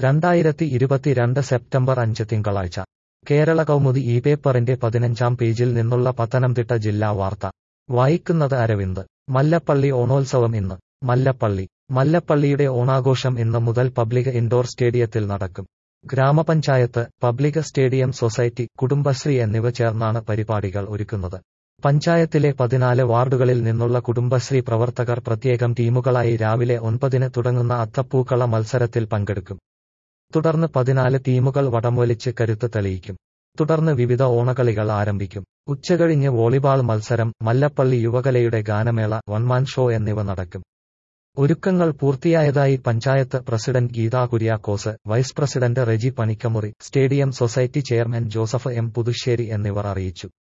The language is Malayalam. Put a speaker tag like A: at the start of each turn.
A: രണ്ടായിരത്തി ഇരുപത്തിരണ്ട് സെപ്റ്റംബർ അഞ്ച് തിങ്കളാഴ്ച കേരള കൗമുദി ഈ പേപ്പറിന്റെ പതിനഞ്ചാം പേജിൽ നിന്നുള്ള പത്തനംതിട്ട ജില്ലാ വാർത്ത വായിക്കുന്നത് അരവിന്ദ് മല്ലപ്പള്ളി ഓണോത്സവം ഇന്ന് മല്ലപ്പള്ളി മല്ലപ്പള്ളിയുടെ ഓണാഘോഷം ഇന്ന് മുതൽ പബ്ലിക് ഇൻഡോർ സ്റ്റേഡിയത്തിൽ നടക്കും ഗ്രാമപഞ്ചായത്ത് പബ്ലിക് സ്റ്റേഡിയം സൊസൈറ്റി കുടുംബശ്രീ എന്നിവ ചേർന്നാണ് പരിപാടികൾ ഒരുക്കുന്നത് പഞ്ചായത്തിലെ പതിനാല് വാർഡുകളിൽ നിന്നുള്ള കുടുംബശ്രീ പ്രവർത്തകർ പ്രത്യേകം ടീമുകളായി രാവിലെ ഒൻപതിന് തുടങ്ങുന്ന അത്തപ്പൂക്കള മത്സരത്തിൽ പങ്കെടുക്കും തുടർന്ന് പതിനാല് ടീമുകൾ വടംവലിച്ച് കരുത്ത് തെളിയിക്കും തുടർന്ന് വിവിധ ഓണക്കളികൾ ആരംഭിക്കും ഉച്ചകഴിഞ്ഞ് വോളിബാൾ മത്സരം മല്ലപ്പള്ളി യുവകലയുടെ ഗാനമേള വൺമാൻ ഷോ എന്നിവ നടക്കും ഒരുക്കങ്ങൾ പൂർത്തിയായതായി panchayat president Geetha Kuriakose vice president Reji Panikkamuri stadium society chairman Joseph M Puthussery എന്നിവർ അറിയിച്ചു